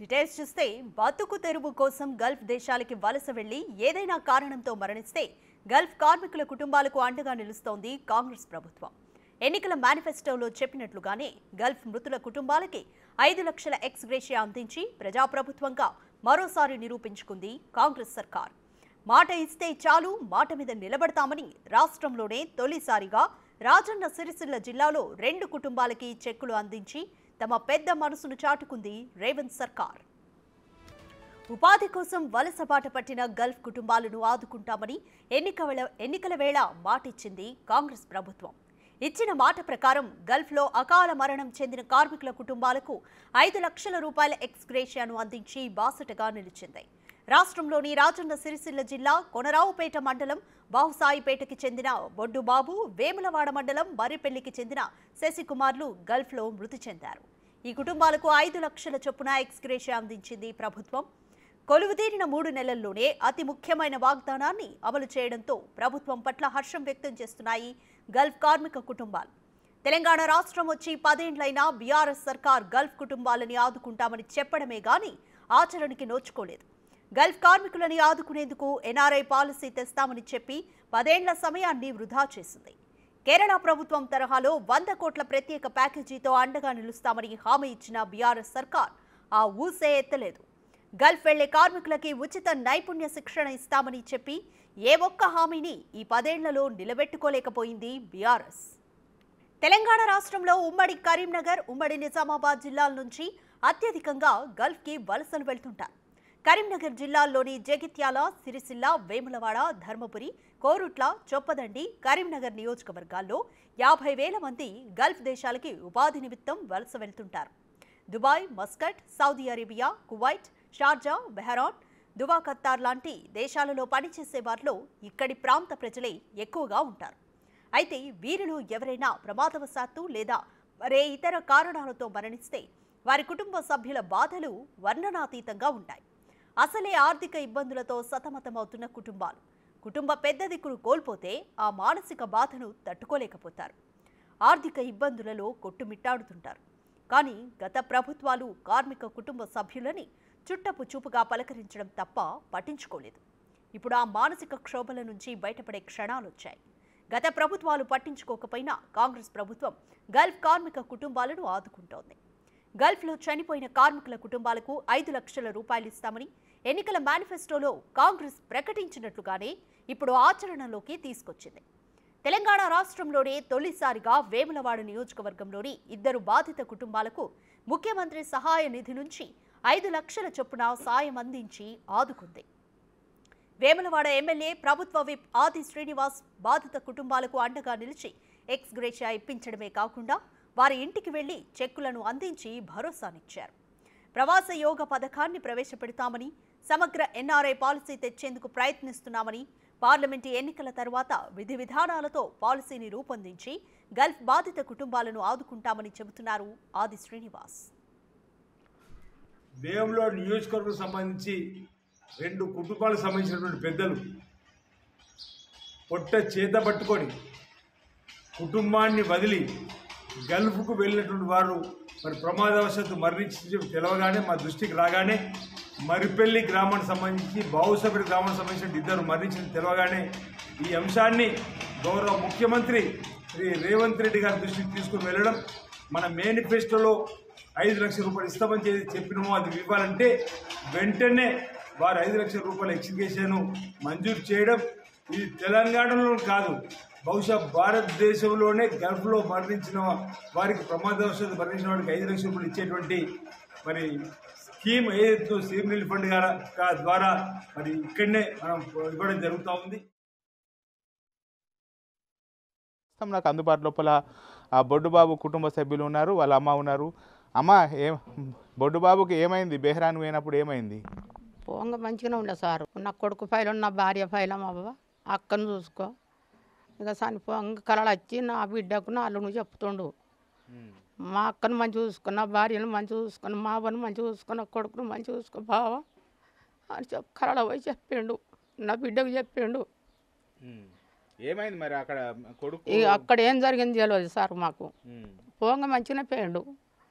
Details చూస్తే బతుకు తెరువు కోసం గల్ఫ్ దేశాలకి వలస వెళ్లి ఏదైనా కారణంతో మరణిస్తే గల్ఫ్ కార్మికుల కుటుంబాలకు అండగా నిలుస్తోంది కాంగ్రెస్ ప్రభుత్వం ఎన్నికల మేనిఫెస్టోలో చెప్పినట్లుగానే గల్ఫ్ మృతుల కుటుంబాలకి ఐదు లక్షల ఎక్స్ గ్రేషియా అందించి ప్రజాప్రభుత్వంగా మరోసారి నిరూపించుకుంది కాంగ్రెస్ సర్కార్ మాట ఇస్తే చాలు మాట మీద నిలబడతామని రాష్ట్రంలోనే తొలిసారిగా రాజన్న సిరిసిల్ల జిల్లాలో రెండు కుటుంబాలకి చెక్కులు అందించి తమ పెద్ద మనసును చాటుకుంది రేవంత్ సర్కార్ ఉపాధి కోసం వలస బాట పట్టిన గల్ఫ్ కుటుంబాలను ఆదుకుంటామని ఎన్నిక వేళ- ఎన్నికల వేళ మాటిచ్చింది కాంగ్రెస్ ప్రభుత్వం ఇచ్చిన మాట ప్రకారం గల్ఫ్లో అకాల మరణం చెందిన కార్మికుల కుటుంబాలకు ఐదు లక్షల రూపాయల ఎక్స్గ్రేషియాను అందించి బాసటగా నిలిచింది రాష్ట్రంలోని రాజన్న సిరిసిల్ల జిల్లా కొనరావుపేట మండలం బాహుసాయిపేటకి చెందిన బొడ్డుబాబు వేములవాడ మండలం మర్రిపెల్లికి చెందిన శశికుమార్లు గల్ఫ్లో మృతి చెందారు ఈ కుటుంబాలకు ఐదు లక్షల చొప్పున ఎక్స్గ్రేషియా అందించింది ప్రభుత్వం కొలువుదీరిన మూడు నెలల్లోనే అతి ముఖ్యమైన వాగ్దానాన్ని అమలు చేయడంతో ప్రభుత్వం పట్ల హర్షం వ్యక్తం చేస్తున్నాయి గల్ఫ్ కార్మిక కుటుంబాలు తెలంగాణ రాష్ట్రం వచ్చి పదేండ్లైనా బీఆర్ఎస్ సర్కార్ గల్ఫ్ కుటుంబాలని ఆదుకుంటామని చెప్పడమే గాని ఆచరణకి నోచుకోలేదు గల్ఫ్ కార్మికులని ఆదుకునేందుకు ఎన్ఆర్ఐ పాలసీ తెస్తామని చెప్పి పదేండ్ల సమయాన్ని వృధా చేసింది కేరళ ప్రభుత్వం తరహాలో వంద కోట్ల ప్రత్యేక ప్యాకేజీతో అండగా నిలుస్తామని హామీ ఇచ్చిన బీఆర్ఎస్ సర్కార్ ఆ ఊసే ఎత్తలేదు గల్ఫ్ వెళ్లే కార్మికులకి ఉచిత నైపుణ్య శిక్షణ ఇస్తామని చెప్పి ఏ ఒక్క హామీని ఈ పదేళ్లలో నిలబెట్టుకోలేకపోయింది బీఆర్ఎస్ తెలంగాణ రాష్ట్రంలో ఉమ్మడి కరీంనగర్ ఉమ్మడి నిజామాబాద్ జిల్లాల నుంచి అత్యధికంగా గల్ఫ్కి వలసలు వెళ్తుంటారు కరీంనగర్ జిల్లాల్లోని జగిత్యాల సిరిసిల్ల వేములవాడ ధర్మపురి కోరుట్ల చొప్పదండి కరీంనగర్ నియోజకవర్గాల్లో యాభై వేల మంది గల్ఫ్ దేశాలకి ఉపాధి నిమిత్తం వలస వెళ్తుంటారు Dubai Muscat Saudi Arabia Kuwait Sharjah Bahrain Doha Qatar లాంటి దేశాలలో పనిచేసే వారిలో ఇక్కడి ప్రాంత ప్రజలే ఎక్కువగా ఉంటారు అయితే వీరిలో ఎవరైనా ప్రమాదవశాత్తు లేదా మరే ఇతర కారణాలతో మరణిస్తే వారి కుటుంబ సభ్యుల బాధలు వర్ణనాతీతంగా ఉంటాయి అసలే ఆర్థిక ఇబ్బందులతో సతమతమవుతున్న కుటుంబాలు కుటుంబ పెద్ద దిక్కును కోల్పోతే ఆ మానసిక బాధను తట్టుకోలేకపోతారు ఆర్థిక ఇబ్బందులలో కొట్టుమిట్టాడుతుంటారు కానీ గత ప్రభుత్వాలు కార్మిక కుటుంబ సభ్యులని చుట్టపు చూపుగా పలకరించడం తప్ప పట్టించుకోలేదు ఇప్పుడు ఆ మానసిక క్షోభల నుంచి బయటపడే క్షణాలొచ్చాయి గత ప్రభుత్వాలు పట్టించుకోకపోయినా కాంగ్రెస్ ప్రభుత్వం గల్ఫ్ కార్మిక కుటుంబాలను ఆదుకుంటోంది గల్ఫ్లో చనిపోయిన కార్మికుల కుటుంబాలకు ఐదు లక్షల రూపాయలు ఇస్తామని ఎన్నికల మేనిఫెస్టోలో కాంగ్రెస్ ప్రకటించినట్లుగానే ఇప్పుడు ఆచరణలోకి తీసుకొచ్చింది తెలంగాణ రాష్ట్రంలోనే తొలిసారిగా వేములవాడ నియోజకవర్గంలోని ఇద్దరు బాధిత కుటుంబాలకు ముఖ్యమంత్రి సహాయ నిధి నుంచి ఐదు లక్షల చొప్పున సాయం అందించి ఆదుకుంది వేములవాడ ఎమ్మెల్యే ప్రభుత్వ విప్ ఆది శ్రీనివాస్ బాధిత కుటుంబాలకు అండగా నిలిచి ఎక్స్ గ్రేషియా ఇప్పించడమే కాకుండా వారి ఇంటికి వెళ్లి చెక్కులను అందించి భరోసానిచ్చారు ప్రవాస యోగ పథకాన్ని ప్రవేశపెడతామని సమగ్ర ఎన్ఆర్ఐ పాలసీ తెచ్చేందుకు ప్రయత్నిస్తున్నామని పార్లమెంటు ఎన్నికల తర్వాత విధి విధానాలతో పాలసీని రూపొందించి గల్ఫ్ బాధిత కుటుంబాలను ఆదుకుంటామని చెబుతున్నారు ఆది శ్రీనివాస్ వేయంలో నియోజకవర్గం సంబంధించి రెండు కుటుంబాలకు సంబంధించినటువంటి పెద్దలు పొట్ట చేత పట్టుకొని కుటుంబాన్ని వదిలి గల్ఫ్కు వెళ్ళినటువంటి వారు మరి ప్రమాదవశాత్తు మరణించి తెలవగానే మా దృష్టికి రాగానే మరిపెల్లి గ్రామానికి సంబంధించి బావుసపేట గ్రామానికి సంబంధించిన ఇద్దరు మరణించిన తెలవగానే ఈ అంశాన్ని గౌరవ ముఖ్యమంత్రి శ్రీ రేవంత్ రెడ్డి గారి దృష్టికి తీసుకుని వెళ్ళడం మన మేనిఫెస్టోలో ఐదు లక్షల రూపాయలు ఇస్తామని చెప్పి చెప్పినామో అది ఇవ్వాలంటే వెంటనే వారు ఐదు లక్షల రూపాయల ఎక్స్గ్రేషన్ మంజూరు చేయడం ఇది తెలంగాణలో కాదు బహుశా భారతదేశంలోనే గల్ఫ్లో మరణించిన వారికి ప్రమాదవశాత్తు మరణించిన వారికి ఐదు లక్షల రూపాయలు ఇచ్చేటువంటి మరి స్కీమ్ ఏదైతే సీఎం రిలీఫ్ ఫండ్ గారా- గా- ద్వారా మరి ఇక్కడనే మనం ఇవ్వడం జరుగుతూ ఉంది ప్రస్తుతం నాకు అందుబాటు లోపల ఆ బొడ్డుబాబు కుటుంబ సభ్యులు ఉన్నారు వాళ్ళ అమ్మ ఉన్నారు అమ్మ ఏం బొడ్డుబాబుకి ఏమైంది బెహ్రాన్ పోయినప్పుడు ఏమైంది పోంగ మంచిగానే ఉండే సారు నా కొడుకు ఫైలం నా భార్య ఫైలం అవ్వ అక్కను చూసుకో ఇక చనిపోంగ కలలు వచ్చి నా బిడ్డకు నా అల్లును చెప్తుండు మా అక్కను మంచిగా చూసుకో నా భార్యను మంచిగా చూసుకొని మా అవ్వను మంచిగా చూసుకో నా కొడుకును మంచిగా చూసుకో బావ అని చెప్పి కలల పోయి చెప్పిండు నా బిడ్డకు చెప్పిండు ఏమైంది మరి అక్కడ కొడుకు ఇక అక్కడ ఏం జరిగింది తెలియదు సార్ మాకు ఉమ్, పోంగ మంచిగానే పోయిండు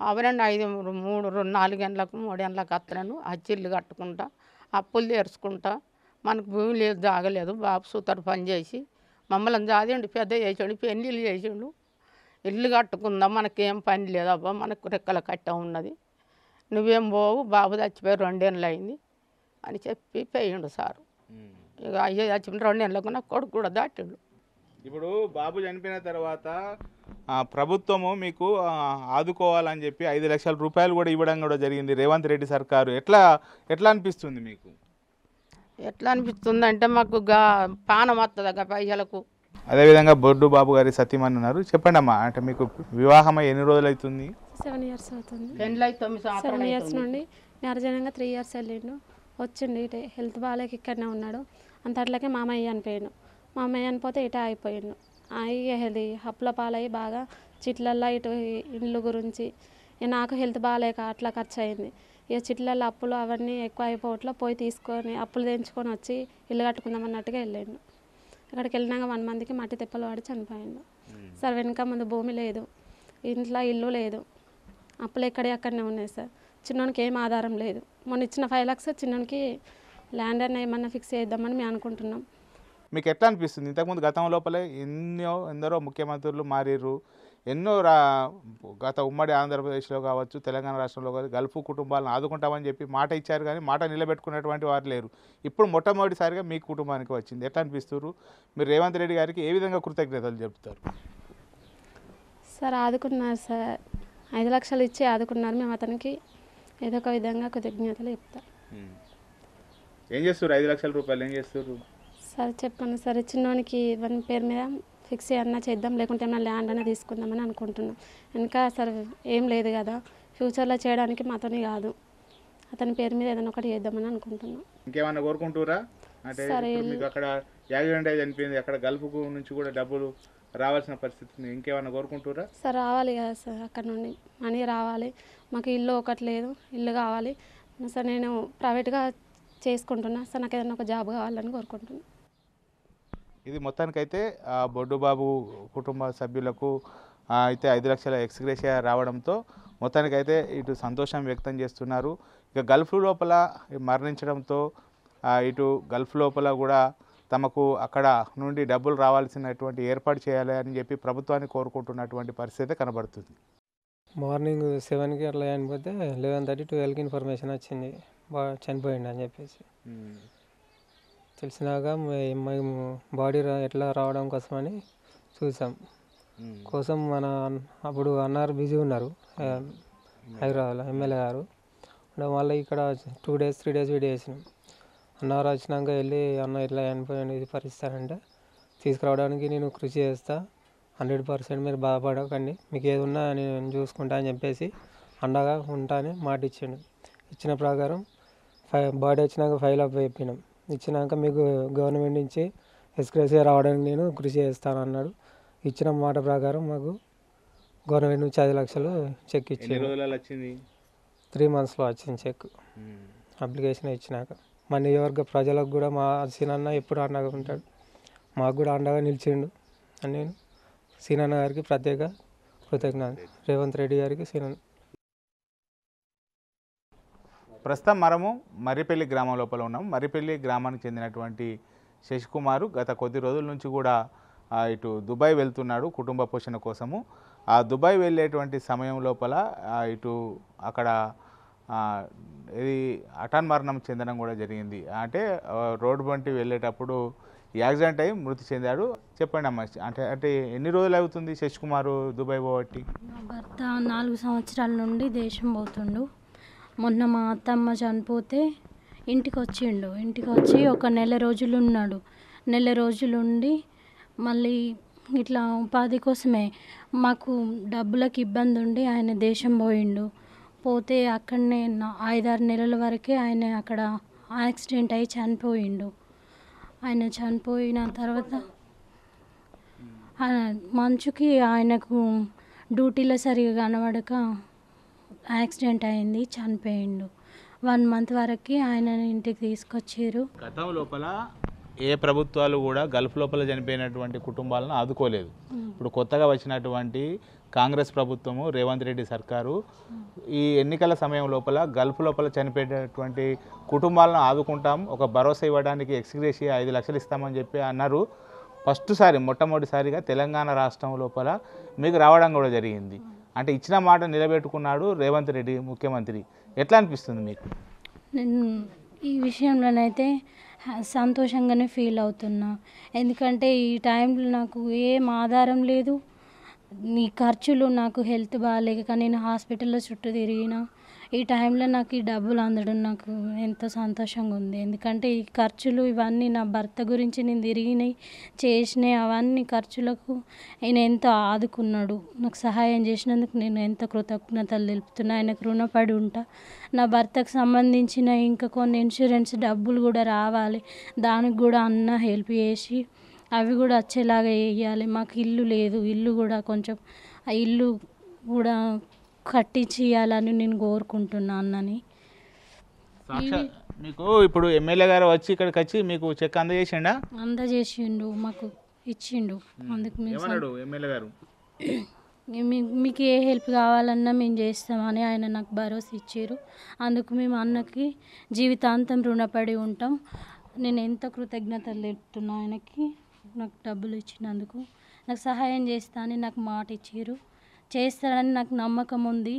అవరండి ఐదు మూడు రెండు నాలుగు గంటలకు మూడు గంటలకు వస్తున్నాను వచ్చి ఇల్లు కట్టుకుంటా అప్పులు తీర్చుకుంటా మనకు భూమి లేదు జాగలేదు బాబు సూతరు పని చేసి మమ్మల్ని జాదండి పెద్ద చేసాడు పెళ్ళిళ్ళు చేసిండు ఇల్లు కట్టుకుందాం మనకేం పని లేదు అబ్బా మనకు రెక్కల కట్ట ఉన్నది నువ్వేం పోవు బాబు చచ్చిపోయి రెండేళ్ళు అయింది అని చెప్పి పోయిండు సారు ఇక అయ్యో చచ్చిపోయిన రెండేళ్ళకు నా కొడుకు కూడా దాటిండు ఇప్పుడు బాబు చనిపోయిన తర్వాత ఆ, ప్రభుత్వము మీకు ఆ, ఆదుకోవాలని చెప్పి ఐదు లక్షల రూపాయలు కూడా ఇవ్వడం కూడా జరిగింది రేవంత్ రెడ్డి సర్కారు ఎట్లా ఎట్లా అనిపిస్తుంది మీకు ఎట్లా అనిపిస్తుంది అంటే మాకు గా పానం వస్తుంది గా పైసలకు అదేవిధంగా బొడ్డు బాబు గారి సతీమణి ఉన్నారు చెప్పండి అమ్మా అంటే మీకు వివాహమై ఎన్ని రోజులు అవుతుంది సెవెన్ ఇయర్స్ అవుతుంది పెళ్ళి అయితే తొమ్మిది సెవెన్ సంవత్సరాలు ఇయర్స్ అవుతుంది. నుండి మ్యారేజ్ అయినాక త్రీ ఇయర్స్ వెళ్ళిండు వచ్చిండు ఇటే హెల్త్ బాగాలేక ఇక్కడనే ఉన్నాడు అంతట్లకే మామయ్య చనిపోయాడు మామయ్య చనిపోతే ఇటే అయిపోయిండు అయ్యి అది అప్పుల పాలయ్యి బాగా చిట్లల్లో ఇటు ఇల్లు గురించి ఇక నాకు హెల్త్ బాగాలేక అట్లా ఖర్చు అయింది ఇక చిట్లల్లో అప్పులు అవన్నీ ఎక్కువ అయిపోవట్లో పోయి తీసుకొని అప్పులు తెంచుకొని వచ్చి ఇల్లు కట్టుకుందాం అన్నట్టుగా వెళ్ళిండు అక్కడికి వెళ్ళినాక వన్ మందికి మట్టి తిప్పలు పడి చనిపోయిండు సార్ వెనుక ముందు భూమి లేదు ఇంట్లో ఇల్లు లేదు అప్పులు ఎక్కడే అక్కడనే ఉన్నాయి సార్ చిన్నోనికి ఏం ఆధారం లేదు మొన్న ఇచ్చిన ఫైవ్ లాక్స్ చిన్నోనికి ల్యాండ్ అన్న ఏమన్నా ఫిక్స్ చేద్దామని మేము అనుకుంటున్నాం మీకు ఎట్లా అనిపిస్తుంది ఇంతకుముందు గతం లోపలే ఎన్నో ఎందరో ముఖ్యమంత్రులు మారిర్రు ఎన్నో రా గత ఉమ్మడి ఆంధ్రప్రదేశ్లో కావచ్చు తెలంగాణ రాష్ట్రంలో కావచ్చు గల్ఫ్ కుటుంబాలను ఆదుకుంటామని చెప్పి మాట ఇచ్చారు కానీ మాట నిలబెట్టుకున్నటువంటి వారు లేరు ఇప్పుడు మొట్టమొదటిసారిగా మీ కుటుంబానికి వచ్చింది ఎట్లా అనిపిస్తారు మీరు రేవంత్ రెడ్డి గారికి ఏ విధంగా కృతజ్ఞతలు చెప్తారు సార్ ఆదుకున్నారు సార్ ఐదు లక్షలు ఇచ్చి ఆదుకున్నారు మేము అతనికి ఏదో ఒక విధంగా కృతజ్ఞతలు చెప్తాం ఏం చేస్తారు ఐదు లక్షల రూపాయలు ఏం చేస్తారు సార్ చెప్పండి సార్ చిన్నోనికి వన్ పేరు మీద ఫిక్స్ అన్నా చేద్దాం లేకుంటే ఏమైనా ల్యాండ్ అన్నా తీసుకుందామని అనుకుంటున్నాం ఇంకా సార్ ఏం లేదు కదా ఫ్యూచర్లో చేయడానికి మాతోని కాదు అతని పేరు మీద ఏదైనా ఒకటి చేద్దామని అనుకుంటున్నాం ఇంకేమన్నా కోరుకుంటారా అంటే సరే. ఇప్పుడు మీకు అక్కడ యాక్సిడెంట్ అయి చనిపోయింది అక్కడ గల్ఫ్ నుంచి కూడా డబ్బులు రావాల్సిన పరిస్థితి ఉంది ఇంకేమన్నా కోరుకుంటారా సార్ రావాలి కదా సార్ అక్కడ నుండి మనీ రావాలి మాకు ఇల్లు ఒకటి లేదు ఇల్లు కావాలి సార్ నేను ప్రైవేట్గా చేసుకుంటున్నా సార్ నాకు ఏదైనా ఒక జాబ్ కావాలని కోరుకుంటున్నాను ఇది మొత్తానికైతే ఆ బొడ్డు బాబు కుటుంబ సభ్యులకు ఆ, అయితే ఐదు లక్షల ఎక్స్గ్రేషియా రావడంతో మొత్తానికైతే ఇటు సంతోషం వ్యక్తం చేస్తున్నారు ఇక గల్ఫ్ లోపల మరణించడంతో ఆ, ఇటు గల్ఫ్ లోపల కూడా తమకు అక్కడ నుండి డబ్బులు రావాల్సినటువంటి ఏర్పాటు చేయాలి అని చెప్పి ప్రభుత్వాన్ని కోరుకుంటున్నటువంటి పరిస్థితి కనబడుతుంది మార్నింగ్ సెవెన్కి అట్లా చనిపోతే లెవెన్ థర్టీ ట్వెల్వ్కి ఇన్ఫర్మేషన్ వచ్చింది బా చనిపోయిండు అని చెప్పేసి తెలిసినాక మే- మేము బాడీ రా- ఎట్లా రావడం కోసమని చూసాం కోసం మన అన్- అప్పుడు అన్నారు బిజీ ఉన్నారు ఆ, హైదరాబాద్లో ఎమ్మెల్యే గారు అంటే మళ్ళీ ఇక్కడ two days three days video వేసినాం అన్నారు వచ్చినాక వెళ్ళి అన్న ఇట్లా చనిపోయింది ఇది పరిస్థితి అంటే తీసుకురావడానికి నేను కృషి చేస్తా హండ్రెడ్ పర్సెంట్ మీరు బాధపడకండి మీకు ఏది ఉన్నా నేను చూసుకుంటా అని చెప్పేసి అండగా ఉంటా అని మాట ఇచ్చిండు ఇచ్చిన ప్రకారం ఫై బాడీ వచ్చినాక ఫైల్ అప్ చెప్పినాం ఇచ్చినాక మీకు గవర్నమెంట్ నుంచి ఎస్క్రేసియా రావడానికి నేను కృషి చేస్తాను అన్నాడు ఇచ్చిన మాట ప్రకారం మాకు గవర్నమెంట్ నుంచి ఐదు లక్షలు చెక్ ఎన్ని ఇచ్చింది రోజులలో వచ్చింది త్రీ మంత్స్లో వచ్చింది చెక్ అప్లికేషన్ ఇచ్చినాక మా నియోజకవర్గ ప్రజలకు కూడా మా సీనన్న ఎప్పుడు అండగా ఉంటాడు మాకు కూడా అండగా నిలిచిండు అని నేను సీనన్న గారికి ప్రత్యేక కృతజ్ఞత రేవంత్ రెడ్డి గారికి సీనన్న ప్రస్తుతం మనము మర్రిపల్లి గ్రామం లోపల ఉన్నాం మర్రిపల్లి గ్రామానికి చెందినటువంటి శశికుమారు గత కొద్ది రోజుల నుంచి కూడా ఆ, ఇటు దుబాయ్ వెళ్తున్నాడు కుటుంబ పోషణ కోసము ఆ దుబాయ్ వెళ్ళేటువంటి సమయం లోపల ఆ, ఇటు అక్కడ ఆ, ఇది అటాన్ మరణం చెందడం కూడా జరిగింది అంటే ఆ, రోడ్డు బంటి వెళ్ళేటప్పుడు యాక్సిడెంట్ అయి మృతి చెందాడు చెప్పండి అమ్మ అంటే అంటే ఎన్ని రోజులు అవుతుంది శశికుమారు దుబాయ్ పోబట్టి మా భర్త నాలుగు సంవత్సరాల నుండి దేశం పోతుండు మొన్న మా అత్తమ్మ చనిపోతే ఇంటికి వచ్చిండు ఇంటికి వచ్చి ఒక నెల రోజులు ఉన్నాడు నెల రోజులు ఉండి మళ్ళీ ఇట్లా ఉపాధి కోసమే మాకు డబ్బులకు ఇబ్బంది ఉండి ఆయన దేశం పోయిండు పోతే అక్కడనే నా- ఐదారు నెలల వరకే ఆయన అక్కడ యాక్సిడెంట్ అయి చనిపోయిండు ఆయన చనిపోయిన తర్వాత ఆ మంచుకి ఆయనకు డ్యూటీలో సరిగా కనబడక యాక్సిడెంట్ అయింది చనిపోయిండు వన్ మంత్ వరకు ఆయన ఇంటికి తీసుకొచ్చారు గతం లోపల ఏ ప్రభుత్వాలు కూడా గల్ఫ్ లోపల చనిపోయినటువంటి కుటుంబాలను ఆదుకోలేదు ఇప్పుడు కొత్తగా వచ్చినటువంటి కాంగ్రెస్ ప్రభుత్వము రేవంత్ రెడ్డి సర్కారు ఈ ఎన్నికల సమయం లోపల గల్ఫ్ లోపల చనిపోయేటటువంటి కుటుంబాలను ఆదుకుంటాం ఒక భరోసా ఇవ్వడానికి ఎక్స్గ్రేషి ఐదు లక్షలు ఇస్తామని చెప్పి అన్నారు ఫస్ట్ సారి మొట్టమొదటిసారిగా తెలంగాణ రాష్ట్రం లోపల మీకు రావడం కూడా జరిగింది అంటే ఇచ్చిన మాట నిలబెట్టుకున్నాడు రేవంత్ రెడ్డి ముఖ్యమంత్రి ఎట్లా అనిపిస్తుంది మీకు నేను ఈ విషయంలోనైతే హ- సంతోషంగానే ఫీల్ అవుతున్నా ఎందుకంటే ఈ టైంలో నాకు ఏం ఆధారం లేదు నీ ఖర్చులు నాకు హెల్త్ బాగాలేక నేను హాస్పిటల్లో చుట్టూ తిరిగిన ఈ టైంలో నాకు ఈ డబ్బులు అందడం నాకు ఎంతో సంతోషంగా ఉంది ఎందుకంటే ఈ ఖర్చులు ఇవన్నీ నా భర్త గురించి నేను తిరిగినాయి చేసినాయి అవన్నీ ఖర్చులకు ఆయన ఎంతో ఆదుకున్నాడు నాకు సహాయం చేసినందుకు నేను ఎంతో కృతజ్ఞతలు తెలుపుతున్నా ఆయనకు రుణపడి ఉంటా నా భర్తకు సంబంధించిన ఇంకా కొన్ని ఇన్సూరెన్స్ డబ్బులు కూడా రావాలి దానికి కూడా అన్న హెల్ప్ చేసి అవి కూడా వచ్చేలాగా వేయాలి మాకు ఇల్లు లేదు ఇల్లు కూడా కొంచెం ఆ ఇల్లు కూడా కట్టించి ఇవ్వాలని నేను కోరుకుంటున్నా అన్నని సాక్షా మీకు ఇప్పుడు ఎమ్మెల్యే గారు వచ్చి ఇక్కడికి వచ్చి మీకు చెక్ అందజేసిండా అందజేసిండు మాకు ఇచ్చిండు అందుకు మేము ఏమన్నాడు ఎమ్మెల్యే గారు మీ- మీకు ఏ హెల్ప్ కావాలన్నా మేము చేస్తామని ఆయన నాకు భరోసా ఇచ్చారు అందుకు మేము అన్నకి జీవితాంతం రుణపడి ఉంటాం నేను ఎంత కృతజ్ఞతలు తెలుపుతున్నా ఆయనకి నాకు డబ్బులు ఇచ్చినందుకు నాకు సహాయం చేస్తా అని నాకు మాట ఇచ్చారు చేస్తాడని నాకు నమ్మకం ఉంది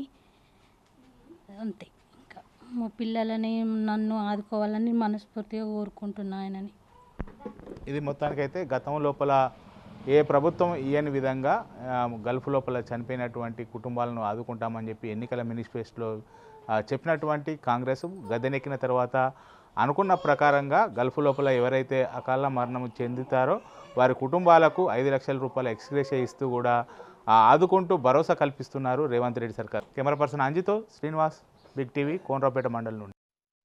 అంతే ఇంకా మా పిల్లలని నన్ను ఆదుకోవాలని మనస్ఫూర్తిగా కోరుకుంటున్నా ఆయనని ఇది మొత్తానికైతే గతం లోపల ఏ ప్రభుత్వం ఇయ్యని విధంగా ఆ, గల్ఫ్ లోపల చనిపోయినటువంటి కుటుంబాలను ఆదుకుంటామని చెప్పి ఎన్నికల మేనిఫెస్టోలో ఆ, చెప్పినటువంటి కాంగ్రెస్ గద్దెనెక్కిన తర్వాత అనుకున్న ప్రకారంగా గల్ఫ్ లోపల ఎవరైతే అకాల మరణం చెందుతారో వారి కుటుంబాలకు ఐదు లక్షల రూపాయల ఎక్స్గ్రేషియా ఇస్తూ కూడా ఆ, ఆదుకుంటూ భరోసా కల్పిస్తున్నారు రేవంత్ రెడ్డి సర్కార్ కెమెరా పర్సన్ అంజితో శ్రీనివాస్ బిగ్ టీవీ కోనరావుపేట మండలం నుండి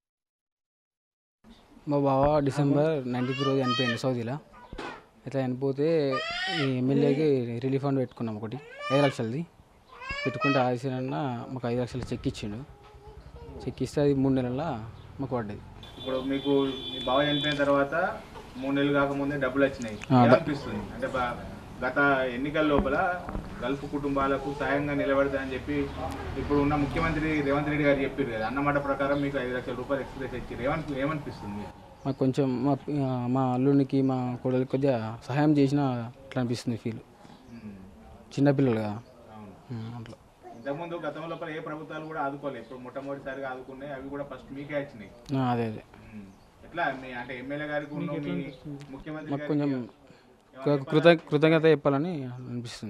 మా బావ డిసెంబర్ నైన్టీన్త్ రోజు చనిపోయింది సౌదీలో ఇట్లా చనిపోతే ఈ ఎమ్మెల్యేకి రిలీఫ్ ఫండ్ పెట్టుకున్నాం ఒకటి ఐదు లక్షలది పెట్టుకుంటే ఆశీరన్న మాకు ఐదు లక్షలు చెక్ ఇచ్చిండు చెక్ ఇస్తే అది మూడు నెలల మాకు పడ్డది ఇప్పుడు మీకు మీ బావ చనిపోయిన తర్వాత మూడు నెలలు కాకముందే డబ్బులు వచ్చినాయి ఆ, డ- అనిపిస్తుంది అంటే బా- గత ఎన్నికల లోపల గల్ఫ్ కుటుంబాలకు సాయంగా నిలబడతాయని చెప్పి ఇప్పుడు ఉన్న ముఖ్యమంత్రి రేవంత్ రెడ్డి గారు చెప్పారు కదా అన్నమాట ప్రకారం మీకు ఐదు లక్షల రూపాయలు ఎక్స్ప్రెస్ ఇచ్చారు ఏమని ఏమనిపిస్తుంది మీకు? మాకు కొంచెం మా ఆ, మా అల్లునికి మా కోడలికి కొద్దిగా సహాయం చేసిన అట్లా అనిపిస్తుంది ఫీల్ చిన్నపిల్లలు కదా అవును ఉమ్, అట్లా ఇంతకుముందు గతం లోపల ఏ ప్రభుత్వాలు కూడా ఆదుకోలేదు ఇప్పుడు మొట్టమొదటిసారిగా ఆదుకున్నాయి అవి కూడా ఫస్ట్ మీకే వచ్చినాయి ఆ, అదే అదే ఉమ్. ఎట్లా మీ అంటే ఎమ్మెల్యే గారికి ఉన్న మీ ముఖ్యమంత్రి మాకు గారికి కొంచెం ఏమన్నా కృ- కృత కృతజ్ఞత చెప్పాలని అనిపిస్తుంది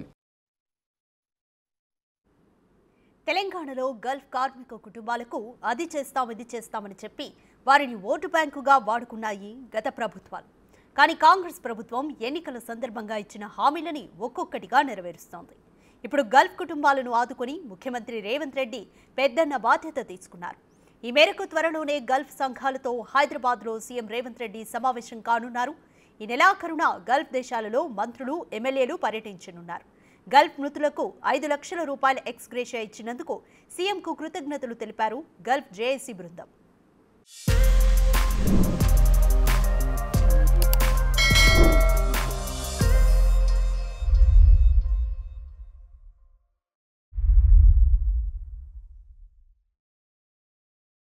తెలంగాణలో గల్ఫ్ కార్మిక కుటుంబాలకు అది చేస్తాం ఇది చేస్తామని చెప్పి వారిని ఓటు బ్యాంకుగా వాడుకున్నాయి గత ప్రభుత్వాలు కానీ కాంగ్రెస్ ప్రభుత్వం ఎన్నికల సందర్భంగా ఇచ్చిన హామీలని ఒక్కొక్కటిగా నెరవేరుస్తోంది ఇప్పుడు గల్ఫ్ కుటుంబాలను ఆదుకొని ముఖ్యమంత్రి రేవంత్ రెడ్డి పెద్దన్న బాధ్యత తీసుకున్నారు ఈ మేరకు త్వరలోనే గల్ఫ్ సంఘాలతో హైదరాబాద్లో సీఎం రేవంత్ రెడ్డి సమావేశం కానున్నారు ఈ నెలాఖరున గల్ఫ్ దేశాలలో మంత్రులు ఎమ్మెల్యేలు పర్యటించనున్నారు గల్ఫ్ మృతులకు ఐదు లక్షల రూపాయల ఎక్స్గ్రేషియా ఇచ్చినందుకు సీఎంకు కృతజ్ఞతలు తెలిపారు గల్ఫ్ జేఏసీ బృందం